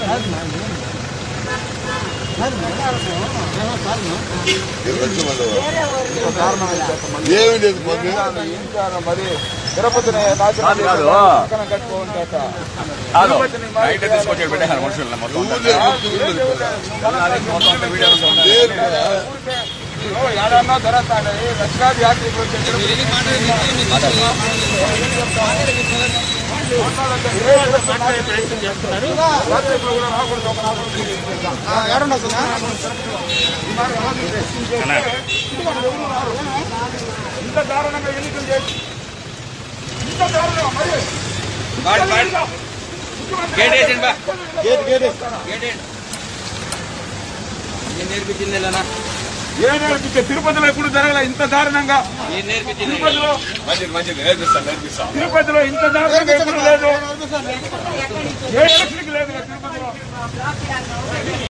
ఏమి లేదు మమ్మీ మరి తిరుపతిని నాశనం చేసి పక్కన కట్టుకోండి కాదు నైట్ తీసుకొచ్చి పెట్టేశారు మనుషుల్ని మొత్తం ఊళ్ళో గుర్తుకుండదు మొత్తం అంతా వీడియోలో ఉన్నాయి. లేదు కదా. ఏడన్నా జరుగుతాయి లక్షలాది యాత్రికులు వచ్చి యాత్రికులు కూడా రాకూడదు ఒక ఇంత దారుణంగా ఎన్నికలు చేసి ఇంత దారుణం మరి గేట్ వేసేయండి బా. గేట్ గేట్ గేట్ వేయండి. ఏం నేర్పించింది లేనా ఏ నేర్పించే తిరుపతిలో ఎప్పుడు జరగలే ఇంత దారుణంగా ఏం నేర్పించింది తిరుపతిలో మంచిది మంచిది నేర్పిస్తాను నేర్పిస్తాను తిరుపతిలో ఇంత దారుణంగా ఎప్పుడు లేదు ఏ ఎలక్షన్కి లేదు తిరుపతిలో